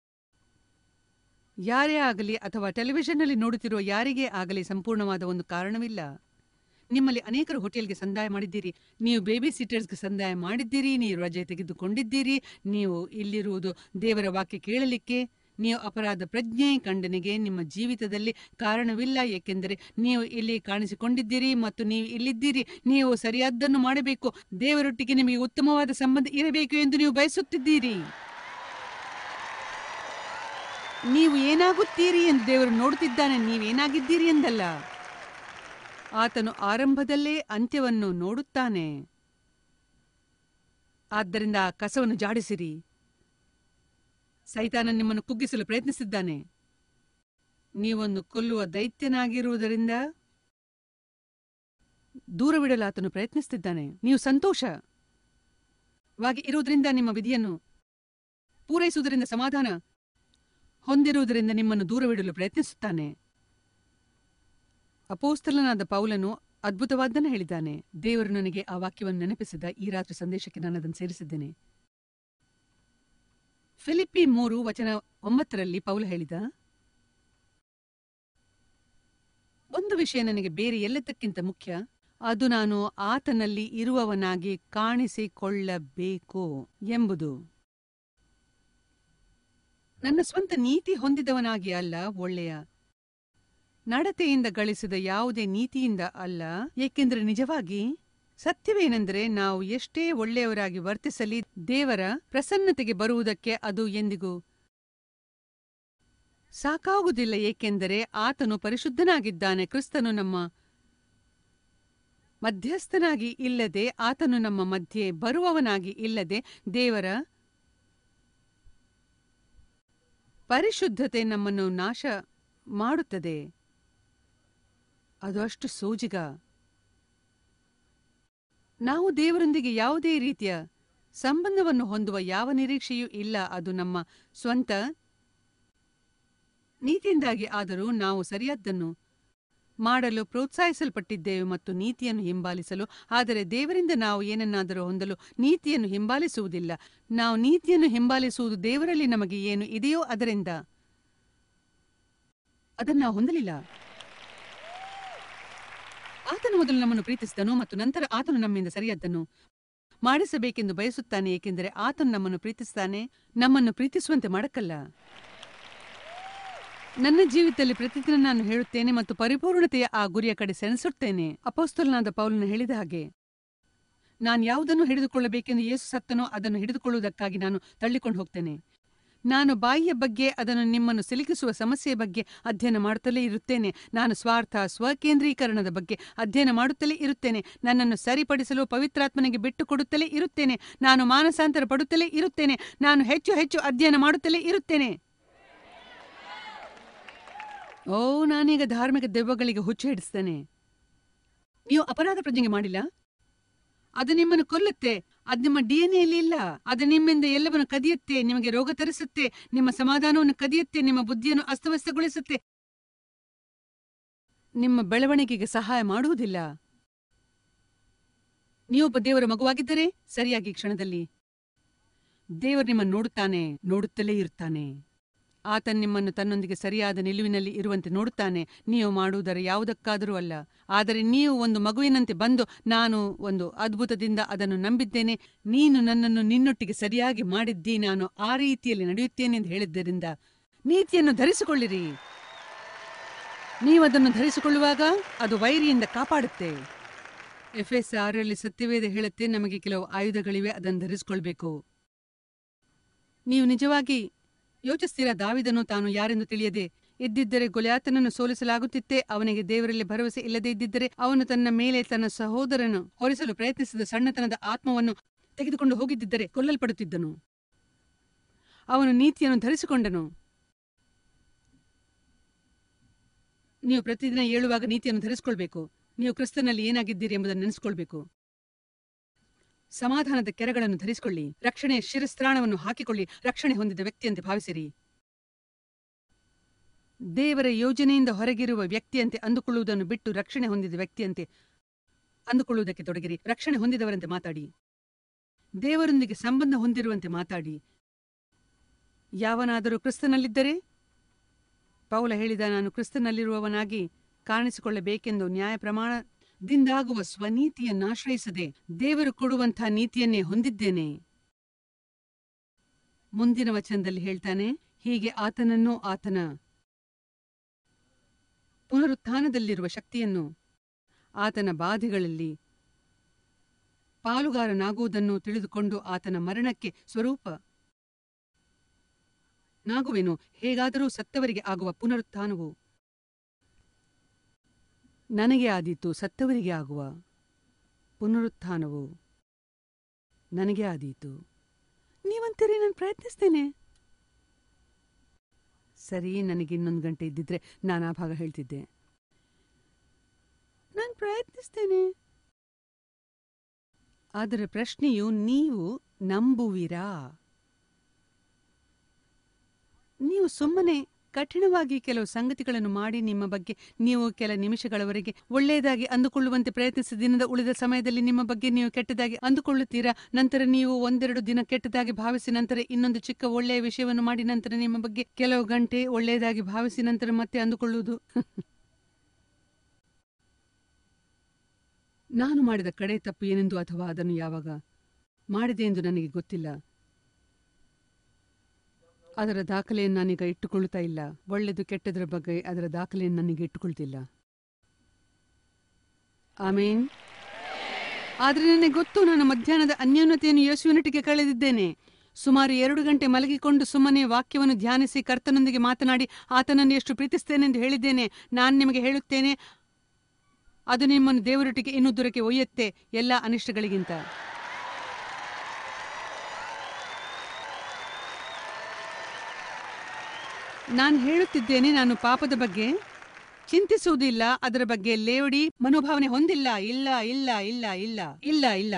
ಯಾರೇ ಆಗಲಿ ಅಥವಾ ಟೆಲಿವಿಷನ್ನಲ್ಲಿ ನೋಡುತ್ತಿರುವ ಯಾರಿಗೇ ಆಗಲಿ ಸಂಪೂರ್ಣವಾದ ಒಂದು ಕಾರಣವಿಲ್ಲ ನಿಮ್ಮಲ್ಲಿ ಅನೇಕರು ಹೋಟೆಲ್ಗೆ ಸಂದಾಯ ಮಾಡಿದ್ದೀರಿ ನೀವು ಬೇಬಿ ಸಿಟರ್ಸ್ಗೆ ಸಂದಾಯ ಮಾಡಿದ್ದೀರಿ ನೀವು ರಜೆ ತೆಗೆದುಕೊಂಡಿದ್ದೀರಿ ನೀವು ಇಲ್ಲಿರುವುದು ದೇವರ ವಾಕ್ಯ ಕೇಳಲಿಕ್ಕೆ ನೀವು ಅಪರಾಧ ಪ್ರಜ್ಞೆ ಖಂಡನೆಗೆ ನಿಮ್ಮ ಜೀವಿತದಲ್ಲಿ ಕಾರಣವಿಲ್ಲ ಏಕೆಂದರೆ ನೀವು ಇಲ್ಲಿ ಕಾಣಿಸಿಕೊಂಡಿದ್ದೀರಿ ಮತ್ತು ನೀವು ಇಲ್ಲಿದ್ದೀರಿ ನೀವು ಸರಿಯಾದ್ದನ್ನು ಮಾಡಬೇಕು ದೇವರೊಟ್ಟಿಗೆ ನಿಮಗೆ ಉತ್ತಮವಾದ ಸಂಬಂಧ ಇರಬೇಕು ಎಂದು ನೀವು ಬಯಸುತ್ತಿದ್ದೀರಿ ನೀವು ಏನಾಗುತ್ತೀರಿ ಎಂದು ದೇವರು ನೋಡುತ್ತಿದ್ದಾನೆ ನೀವೇನಾಗಿದ್ದೀರಿ ಎಂದಲ್ಲ ಆತನು ಆರಂಭದಲ್ಲೇ ಅಂತ್ಯವನ್ನು ನೋಡುತ್ತಾನೆ ಆದ್ದರಿಂದ ಆ ಕಸವನ್ನು ಜಾಡಿಸಿರಿ ಸೈತಾನ ನಿಮ್ಮನ್ನು ಕುಗ್ಗಿಸಲು ಪ್ರಯತ್ನಿಸಿದ್ದಾನೆ ನೀವೊಂದು ಕೊಲ್ಲುವ ದೈತ್ಯನಾಗಿರುವುದರಿಂದ ದೂರವಿಡಲು ಆತನು ಪ್ರಯತ್ನಿಸುತ್ತಿದ್ದಾನೆ ನೀವು ಸಂತೋಷವಾಗಿ ಇರುವುದರಿಂದ ನಿಮ್ಮ ವಿಧಿಯನ್ನು ಪೂರೈಸುವುದರಿಂದ ಸಮಾಧಾನ ಹೊಂದಿರುವುದರಿಂದ ನಿಮ್ಮನ್ನು ದೂರವಿಡಲು ಪ್ರಯತ್ನಿಸುತ್ತಾನೆ ಅಪೋಸ್ತಲನಾದ ಪೌಲನು ಅದ್ಭುತವಾದ್ದನ್ನು ಹೇಳಿದ್ದಾನೆ ದೇವರು ನನಗೆ ಆ ವಾಕ್ಯವನ್ನು ನೆನಪಿಸಿದ ಈ ರಾತ್ರಿ ಸಂದೇಶಕ್ಕೆ ನಾನು ಅದನ್ನು ಸೇರಿಸಿದ್ದೇನೆ ಫಿಲಿಪ್ಪಿ ಮೂರು ವಚನ ಒಂಬತ್ತರಲ್ಲಿ ಪೌಲ ಹೇಳಿದ ಒಂದು ವಿಷಯ ನನಗೆ ಬೇರೆ ಎಲ್ಲದಕ್ಕಿಂತ ಮುಖ್ಯ ಅದು ನಾನು ಆತನಲ್ಲಿ ಇರುವವನಾಗಿ ಕಾಣಿಸಿಕೊಳ್ಳಬೇಕು ಎಂಬುದು ನನ್ನ ಸ್ವಂತ ನೀತಿ ಹೊಂದಿದವನಾಗಿ ಅಲ್ಲ ಒಳ್ಳೆಯ ನಡತೆಯಿಂದ ಗಳಿಸಿದ ಯಾವುದೇ ನೀತಿಯಿಂದ ಅಲ್ಲ ಏಕೆಂದರೆ ನಿಜವಾಗಿ ಸತ್ಯವೇನೆಂದರೆ ನಾವು ಎಷ್ಟೇ ಒಳ್ಳೆಯವರಾಗಿ ವರ್ತಿಸಲಿ ದೇವರ ಪ್ರಸನ್ನತೆಗೆ ಬರುವುದಕ್ಕೆ ಅದು ಎಂದಿಗೂ ಸಾಕಾಗುವುದಿಲ್ಲ ಏಕೆಂದರೆ ಆತನು ಪರಿಶುದ್ಧನಾಗಿದ್ದಾನೆ ಕ್ರಿಸ್ತನು ನಮ್ಮ ಮಧ್ಯಸ್ಥನಾಗಿ ಇಲ್ಲದೆ ಆತನು ನಮ್ಮ ಮಧ್ಯೆ ಬರುವವನಾಗಿ ಇಲ್ಲದೆ ದೇವರ ಪರಿಶುದ್ಧತೆ ನಮ್ಮನ್ನು ನಾಶ ಮಾಡುತ್ತದೆ ಅದು ಅಷ್ಟು ಸೋಜಿಗ ನಾವು ದೇವರೊಂದಿಗೆ ಯಾವುದೇ ರೀತಿಯ ಸಂಬಂಧವನ್ನು ಹೊಂದುವ ಯಾವ ನಿರೀಕ್ಷೆಯೂ ಇಲ್ಲ ಅದು ನಮ್ಮ ಸ್ವಂತ ನೀತಿಯಿಂದಾಗಿ ಆದರೂ ನಾವು ಸರಿಯಾದ್ದನ್ನು ಮಾಡಲು ಪ್ರೋತ್ಸಾಹಿಸಲ್ಪಟ್ಟಿದ್ದೇವೆ ಮತ್ತು ನೀತಿಯನ್ನು ಹಿಂಬಾಲಿಸಲು ಆದರೆ ದೇವರಿಂದ ನಾವು ಏನನ್ನಾದರೂ ಹೊಂದಲು ನೀತಿಯನ್ನು ಹಿಂಬಾಲಿಸುವುದಿಲ್ಲ ನಾವು ನೀತಿಯನ್ನು ಹಿಂಬಾಲಿಸುವುದು ದೇವರಲ್ಲಿ ನಮಗೆ ಏನು ಇದೆಯೋ ಅದರಿಂದ ಅದನ್ನು ನಾವು ಹೊಂದಲಿಲ್ಲ ಆತನು ಮೊದಲು ನಮ್ಮನ್ನು ಪ್ರೀತಿಸಿದನು ಮತ್ತು ನಂತರ ಆತನು ನಮ್ಮಿಂದ ಸರಿಯಾದ್ದನ್ನು ಮಾಡಿಸಬೇಕೆಂದು ಬಯಸುತ್ತಾನೆ ಏಕೆಂದರೆ ಆತನು ನಮ್ಮನ್ನು ಪ್ರೀತಿಸುತ್ತಾನೆ ನಮ್ಮನ್ನು ಪ್ರೀತಿಸುವಂತೆ ಮಾಡಕ್ಕಲ್ಲ ನನ್ನ ಜೀವಿತದಲ್ಲಿ ಪ್ರತಿದಿನ ನಾನು ಹೇಳುತ್ತೇನೆ ಮತ್ತು ಪರಿಪೂರ್ಣತೆಯ ಆ ಗುರಿಯ ಕಡೆ ಸೆಣಸುತ್ತೇನೆ ಅಪೋಸ್ತಲನಾದ ಪೌಲನು ಹೇಳಿದ ಹಾಗೆ ನಾನು ಯಾವುದನ್ನು ಹಿಡಿದುಕೊಳ್ಳಬೇಕೆಂದು ಯೇಸು ಸತ್ತನೋ ಅದನ್ನು ಹಿಡಿದುಕೊಳ್ಳುವುದಕ್ಕಾಗಿ ನಾನು ತಳ್ಳಿಕೊಂಡು ಹೋಗ್ತೇನೆ ನಾನು ಬಾಯಿಯ ಬಗ್ಗೆ ಅದನ್ನು ನಿಮ್ಮನ್ನು ಸಿಲುಕಿಸುವ ಸಮಸ್ಯೆಯ ಬಗ್ಗೆ ಅಧ್ಯಯನ ಮಾಡುತ್ತಲೇ ಇರುತ್ತೇನೆ ನಾನು ಸ್ವಾರ್ಥ ಸ್ವಕೇಂದ್ರೀಕರಣದ ಬಗ್ಗೆ ಅಧ್ಯಯನ ಮಾಡುತ್ತಲೇ ಇರುತ್ತೇನೆ ನನ್ನನ್ನು ಸರಿಪಡಿಸಲು ಪವಿತ್ರಾತ್ಮನಿಗೆ ಬಿಟ್ಟು ಕೊಡುತ್ತಲೇ ಇರುತ್ತೇನೆ ನಾನು ಮಾನಸಾಂತರ ಪಡುತ್ತಲೇ ಇರುತ್ತೇನೆ ನಾನು ಹೆಚ್ಚು ಹೆಚ್ಚು ಅಧ್ಯಯನ ಮಾಡುತ್ತಲೇ ಇರುತ್ತೇನೆ ಓ ನಾನೀಗ ಧಾರ್ಮಿಕ ದೆವ್ವಗಳಿಗೆ ಹುಚ್ಚು ಹಿಡಿಸ್ತೇನೆ ನೀವು ಅಪರಾಧ ಪ್ರಜ್ಞೆ ಮಾಡಿಲ್ಲ ಅದು ನಿಮ್ಮನ್ನು ಕೊಲ್ಲುತ್ತೆ ಅದು ನಿಮ್ಮ ಡಿಎನ್ಎಯಲ್ಲಿ ಇಲ್ಲ ಅದು ನಿಮ್ಮಿಂದ ಎಲ್ಲವನ್ನು ಕದಿಯುತ್ತೆ ನಿಮಗೆ ರೋಗ ತರಿಸುತ್ತೆ ನಿಮ್ಮ ಸಮಾಧಾನವನ್ನು ಕದಿಯುತ್ತೆ ನಿಮ್ಮ ಬುದ್ಧಿಯನ್ನು ಅಸ್ತವ್ಯಸ್ತಗೊಳಿಸುತ್ತೆ ನಿಮ್ಮ ಬೆಳವಣಿಗೆಗೆ ಸಹಾಯ ಮಾಡುವುದಿಲ್ಲ ನೀವೊಬ್ಬ ದೇವರ ಮಗುವಾಗಿದ್ದರೆ ಸರಿಯಾಗಿ ಈ ಕ್ಷಣದಲ್ಲಿ ದೇವರು ನಿಮ್ಮನ್ನು ನೋಡುತ್ತಾನೆ ನೋಡುತ್ತಲೇ ಇರುತ್ತಾನೆ ಆತ ನಿಮ್ಮನ್ನು ತನ್ನೊಂದಿಗೆ ಸರಿಯಾದ ನಿಲುವಿನಲ್ಲಿ ಇರುವಂತೆ ನೋಡುತ್ತಾನೆ ನೀವು ಮಾಡುವುದರ ಯಾವುದಕ್ಕಾದರೂ ಅಲ್ಲ ಆದರೆ ನೀವು ಒಂದು ಮಗುವಿನಂತೆ ಬಂದು ನಾನು ಒಂದು ಅದ್ಭುತದಿಂದ ಅದನ್ನು ನಂಬಿದ್ದೇನೆ ನೀನು ನನ್ನನ್ನು ನಿನ್ನೊಟ್ಟಿಗೆ ಸರಿಯಾಗಿ ಮಾಡಿದ್ದಿ ನಾನು ಆ ರೀತಿಯಲ್ಲಿ ನಡೆಯುತ್ತೇನೆ ಎಂದು ಹೇಳಿದ್ದರಿಂದ ನೀತಿಯನ್ನು ಧರಿಸಿಕೊಳ್ಳಿರಿ ನೀವದನ್ನು ಧರಿಸಿಕೊಳ್ಳುವಾಗ ಅದು ವೈರಿಯಿಂದ ಕಾಪಾಡುತ್ತೆ ಎಫ್ ಎಸ್ ಆರಲ್ಲಿ ಸತ್ಯವೇದ ಹೇಳುತ್ತೆ ನಮಗೆ ಕೆಲವು ಆಯುಧಗಳಿವೆ ಅದನ್ನು ಧರಿಸಿಕೊಳ್ಬೇಕು ನೀವು ನಿಜವಾಗಿ ಯೋಚಿಸ್ತೀರಾ ದಾವಿದನು ತಾನು ಯಾರೆಂದು ತಿಳಿಯದೆ ಇದ್ದಿದ್ದರೆ ಗೊಲ್ಯಾತನನ್ನು ಸೋಲಿಸಲಾಗುತ್ತಿತ್ತೆ ಅವನಿಗೆ ದೇವರಲ್ಲಿ ಭರವಸೆ ಇಲ್ಲದೆ ಇದ್ದಿದ್ದರೆ ಅವನು ತನ್ನ ಮೇಲೆ ತನ್ನ ಸಹೋದರನು ಹೊರಿಸಲು ಪ್ರಯತ್ನಿಸಿದ ಸಣ್ಣತನದ ಆತ್ಮವನ್ನು ತೆಗೆದುಕೊಂಡು ಹೋಗಿದ್ದಿದ್ದರೆ ಕೊಲ್ಲಲ್ಪಡುತ್ತಿದ್ದನು ಅವನು ನೀತಿಯನ್ನು ಧರಿಸಿಕೊಂಡನು ನೀವು ಪ್ರತಿದಿನ ಏಳುವಾಗ ನೀತಿಯನ್ನು ಧರಿಸಿಕೊಳ್ಬೇಕು ನೀವು ಕ್ರಿಸ್ತನಲ್ಲಿ ಏನಾಗಿದ್ದೀರಿ ಎಂಬುದನ್ನು ನೆನೆಸಿಕೊಳ್ಬೇಕು ಸಮಾಧಾನದ ಕೆರಗಳನ್ನು ಧರಿಸಿಕೊಳ್ಳಿ ರಕ್ಷಣೆಯ ಶಿರಸ್ತ್ರಾಣವನ್ನು ಹಾಕಿಕೊಳ್ಳಿ ರಕ್ಷಣೆ ಹೊಂದಿದ ವ್ಯಕ್ತಿಯಂತೆ ಭಾವಿಸಿರಿ ದೇವರ ಯೋಜನೆಯಿಂದ ಹೊರಗಿರುವ ವ್ಯಕ್ತಿಯಂತೆ ಅಂದುಕೊಳ್ಳುವುದನ್ನು ಬಿಟ್ಟು ರಕ್ಷಣೆ ಹೊಂದಿದ ವ್ಯಕ್ತಿಯಂತೆ ಅಂದುಕೊಳ್ಳುವುದಕ್ಕೆ ತೊಡಗಿರಿ ರಕ್ಷಣೆ ಹೊಂದಿದವರಂತೆ ಮಾತಾಡಿ ದೇವರೊಂದಿಗೆ ಸಂಬಂಧ ಹೊಂದಿರುವಂತೆ ಮಾತಾಡಿ ಯಾವನಾದರೂ ಕ್ರಿಸ್ತನಲ್ಲಿದ್ದರೆ ಪೌಲ ಹೇಳಿದ ನಾನು ಕ್ರಿಸ್ತನಲ್ಲಿರುವವನಾಗಿ ಕಾಣಿಸಿಕೊಳ್ಳಬೇಕೆಂದು ನ್ಯಾಯ ಪ್ರಮಾಣದಿಂದಾಗುವ ಸ್ವನೀತಿಯನ್ನಾಶ್ರಯಿಸದೆ ದೇವರು ಕೊಡುವಂಥ ನೀತಿಯನ್ನೇ ಹೊಂದಿದ್ದೇನೆ ಮುಂದಿನ ವಚನದಲ್ಲಿ ಹೇಳ್ತಾನೆ ಹೀಗೆ ಆತನನ್ನು ಆತನ ಪುನರುತ್ಥಾನದಲ್ಲಿರುವ ಶಕ್ತಿಯನ್ನು ಆತನ ಬಾಧೆಗಳಲ್ಲಿ ಪಾಲುಗಾರನಾಗುವುದನ್ನು ತಿಳಿದುಕೊಂಡು ಆತನ ಮರಣಕ್ಕೆ ಸ್ವರೂಪ ನಾಗುವೆನು ಹೇಗಾದರೂ ಸತ್ತವರಿಗೆ ಆಗುವ ಪುನರುತ್ಥಾನವು ನನಗೆ ಆದೀತು ಸತ್ತವರಿಗೆ ಆಗುವ ಪುನರುತ್ಥಾನವು ನನಗೆ ಆದೀತು ನೀವಂತೀರಿ ನಾನು ಪ್ರಯತ್ನಿಸ್ತೇನೆ ಸರಿ ನನಗೆ ಇನ್ನೊಂದು ಗಂಟೆ ಇದ್ದಿದ್ರೆ ನಾನು ಆ ಭಾಗ ಹೇಳ್ತಿದ್ದೆ ನಾನು ಪ್ರಯತ್ನಿಸ್ತೇನೆ ಆದರೆ ಪ್ರಶ್ನೆಯು ನೀವು ನಂಬುವಿರಾ ನೀವು ಸುಮ್ಮನೆ ಕಠಿಣವಾಗಿ ಕೆಲವು ಸಂಗತಿಗಳನ್ನು ಮಾಡಿ ನಿಮ್ಮ ಬಗ್ಗೆ ನೀವು ಕೆಲ ನಿಮಿಷಗಳವರೆಗೆ ಒಳ್ಳೆಯದಾಗಿ ಅಂದುಕೊಳ್ಳುವಂತೆ ಪ್ರಯತ್ನಿಸಿ ದಿನದ ಉಳಿದ ಸಮಯದಲ್ಲಿ ನಿಮ್ಮ ಬಗ್ಗೆ ನೀವು ಕೆಟ್ಟದಾಗಿ ಅಂದುಕೊಳ್ಳುತ್ತೀರಾ ನಂತರ ನೀವು ಒಂದೆರಡು ದಿನ ಕೆಟ್ಟದಾಗಿ ಭಾವಿಸಿ ನಂತರ ಇನ್ನೊಂದು ಚಿಕ್ಕ ಒಳ್ಳೆಯ ವಿಷಯವನ್ನು ಮಾಡಿ ನಂತರ ನಿಮ್ಮ ಬಗ್ಗೆ ಕೆಲವು ಗಂಟೆ ಒಳ್ಳೆಯದಾಗಿ ಭಾವಿಸಿ ನಂತರ ಮತ್ತೆ ಅಂದುಕೊಳ್ಳುವುದು ನಾನು ಮಾಡಿದ ಕಡೆ ತಪ್ಪು ಏನೆಂದು ಅಥವಾ ಅದನ್ನು ಯಾವಾಗ ಮಾಡಿದೆ ಎಂದು ನನಗೆ ಗೊತ್ತಿಲ್ಲ ಅದರ ದಾಖಲೆಯನ್ನು ನಾನೀಗ ಇಟ್ಟುಕೊಳ್ಳುತ್ತಾ ಇಲ್ಲ ಒಳ್ಳೆಯದು ಕೆಟ್ಟದರ ಬಗ್ಗೆ ಅದರ ದಾಖಲೆಯನ್ನು ನನಗೆ ಇಟ್ಟುಕೊಳ್ತಿಲ್ಲ ಆಮೇನ್ ಆದರೆ ನನಗೆ ಗೊತ್ತು ನಾನು ಮಧ್ಯಾಹ್ನದ ಅನ್ಯೋನ್ಯತೆಯನ್ನು ಯೇಸುವಿನೊಟ್ಟಿಗೆ ಕಳೆದಿದ್ದೇನೆ ಸುಮಾರು ಎರಡು ಗಂಟೆ ಮಲಗಿಕೊಂಡು ಸುಮ್ಮನೆ ವಾಕ್ಯವನ್ನು ಧ್ಯಾನಿಸಿ ಕರ್ತನೊಂದಿಗೆ ಮಾತನಾಡಿ ಆತನನ್ನು ಎಷ್ಟು ಪ್ರೀತಿಸ್ತೇನೆಂದು ಹೇಳಿದ್ದೇನೆ ನಾನು ನಿಮಗೆ ಹೇಳುತ್ತೇನೆ ಅದು ನಿಮ್ಮನ್ನು ದೇವರೊಟ್ಟಿಗೆ ಇನ್ನೂ ದೂರಕ್ಕೆ ಒಯ್ಯುತ್ತೆ ಎಲ್ಲ ಅನಿಷ್ಟಗಳಿಗಿಂತ ನಾನು ಹೇಳುತ್ತಿದ್ದೇನೆ ನಾನು ಪಾಪದ ಬಗ್ಗೆ ಚಿಂತಿಸುವುದಿಲ್ಲ ಅದರ ಬಗ್ಗೆ ಲೇವಡಿ ಮನೋಭಾವನೆ ಹೊಂದಿಲ್ಲ ಇಲ್ಲ ಇಲ್ಲ ಇಲ್ಲ ಇಲ್ಲ ಇಲ್ಲ ಇಲ್ಲ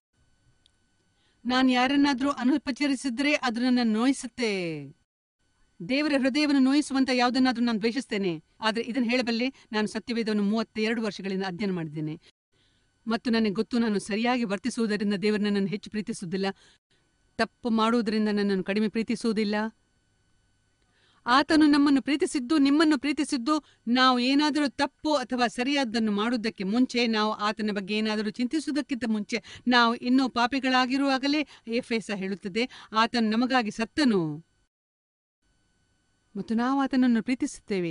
ನಾನು ಯಾರನ್ನಾದ್ರೂ ಅನುಪಚರಿಸಿದ್ರೆ ಅದು ನನ್ನ ನೋಯಿಸುತ್ತೆ ದೇವರ ಹೃದಯವನ್ನು ನೋಯಿಸುವಂತ ಯಾವುದನ್ನಾದ್ರೂ ನಾನು ದ್ವೇಷಿಸ್ತೇನೆ ಆದ್ರೆ ಇದನ್ನು ಹೇಳಬಲ್ಲೆ ನಾನು ಸತ್ಯವೇದವನ್ನು ಮೂವತ್ತೆರಡು ವರ್ಷಗಳಿಂದ ಅಧ್ಯಯನ ಮಾಡಿದ್ದೇನೆ ಮತ್ತು ನನಗೆ ಗೊತ್ತು ನಾನು ಸರಿಯಾಗಿ ವರ್ತಿಸುವುದರಿಂದ ದೇವರು ನನ್ನನ್ನು ಹೆಚ್ಚು ಪ್ರೀತಿಸುವುದಿಲ್ಲ ತಪ್ಪು ಮಾಡುವುದರಿಂದ ನನ್ನನ್ನು ಕಡಿಮೆ ಪ್ರೀತಿಸುವುದಿಲ್ಲ ಆತನು ನಮ್ಮನ್ನು ಪ್ರೀತಿಸಿದ್ದು ನಿಮ್ಮನ್ನು ಪ್ರೀತಿಸಿದ್ದು ನಾವು ಏನಾದರೂ ತಪ್ಪು ಅಥವಾ ಸರಿಯಾದ್ದನ್ನು ಮಾಡುವುದಕ್ಕೆ ಮುಂಚೆ ನಾವು ಆತನ ಬಗ್ಗೆ ಏನಾದರೂ ಚಿಂತಿಸುವುದಕ್ಕಿಂತ ಮುಂಚೆ ನಾವು ಇನ್ನೂ ಪಾಪಿಗಳಾಗಿರುವಾಗಲೇ ಎಫೆಸ ಹೇಳುತ್ತದೆ ಆತನು ನಮಗಾಗಿ ಸತ್ತನು ಮತ್ತು ನಾವು ಆತನನ್ನು ಪ್ರೀತಿಸುತ್ತೇವೆ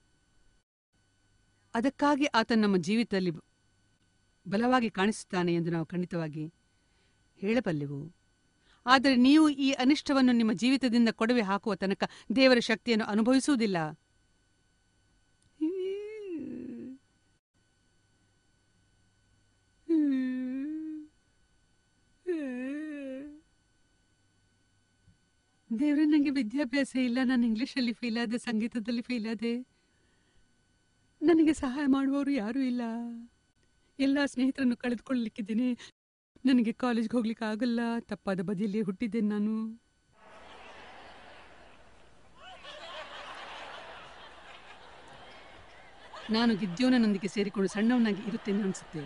ಅದಕ್ಕಾಗಿ ಆತನು ನಮ್ಮ ಜೀವಿತದಲ್ಲಿ ಬಲವಾಗಿ ಕಾಣಿಸುತ್ತಾನೆ ಎಂದು ನಾವು ಖಂಡಿತವಾಗಿ ಹೇಳಬಲ್ಲೆವು ಆದರೆ ನೀವು ಈ ಅನಿಷ್ಟವನ್ನು ನಿಮ್ಮ ಜೀವಿತದಿಂದ ಕೊಡವೆ ಹಾಕುವ ತನಕ ದೇವರ ಶಕ್ತಿಯನ್ನು ಅನುಭವಿಸುವುದಿಲ್ಲ ದೇವರೇ ನನಗೆ ವಿದ್ಯಾಭ್ಯಾಸ ಇಲ್ಲ ನಾನು ಇಂಗ್ಲಿಷಲ್ಲಿ ಫೇಲ್ ಆದೆ ಸಂಗೀತದಲ್ಲಿ ಫೇಲ್ ಆದೆ ನನಗೆ ಸಹಾಯ ಮಾಡುವವರು ಯಾರೂ ಇಲ್ಲ ಎಲ್ಲ ಸ್ನೇಹಿತರನ್ನು ಕಳೆದುಕೊಳ್ಳಲಿಕ್ಕಿದ್ದೇನೆ ನನಗೆ ಕಾಲೇಜ್ಗೆ ಹೋಗ್ಲಿಕ್ಕೆ ಆಗಲ್ಲ ತಪ್ಪಾದ ಬದಿಯಲ್ಲಿ ಹುಟ್ಟಿದ್ದೇನೆ ನಾನು ನಾನು ಗಿದ್ಯೋನನೊಂದಿಗೆ ಸೇರಿಕೊಂಡು ಸಣ್ಣವನಾಗಿ ಇರುತ್ತೇನೆ ಅನಿಸುತ್ತೆ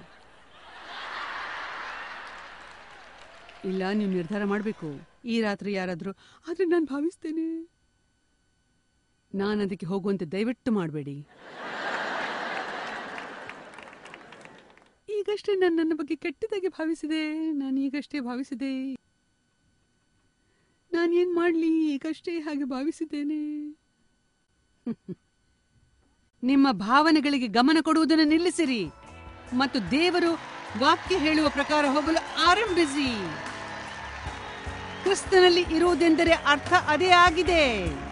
ಇಲ್ಲ ನೀವು ನಿರ್ಧಾರ ಮಾಡಬೇಕು ಈ ರಾತ್ರಿ ಯಾರಾದರೂ ಆದರೆ ನಾನು ಭಾವಿಸ್ತೇನೆ ನಾನು ಅದಕ್ಕೆ ಹೋಗುವಂತೆ ದಯವಿಟ್ಟು ಮಾಡಬೇಡಿ ಈಗಷ್ಟೇ ನಾನು ನನ್ನ ಬಗ್ಗೆ ಕೆಟ್ಟದಾಗಿ ಭಾವಿಸಿದೆ ನಾನು ಈಗಷ್ಟೇ ಭಾವಿಸಿದೆ ನಾನೇನ್ ಮಾಡ್ಲಿ ಈಗಷ್ಟೇ ಹಾಗೆ ಭಾವಿಸಿದ್ದೇನೆ ನಿಮ್ಮ ಭಾವನೆಗಳಿಗೆ ಗಮನ ಕೊಡುವುದನ್ನು ನಿಲ್ಲಿಸಿರಿ ಮತ್ತು ದೇವರು ವಾಕ್ಯ ಹೇಳುವ ಪ್ರಕಾರ ಹೋಗಲು ಆರಂಭಿಸಿ ಕ್ರಿಸ್ತನಲ್ಲಿ ಇರುವುದೆಂದರೆ ಅರ್ಥ ಅದೇ ಆಗಿದೆ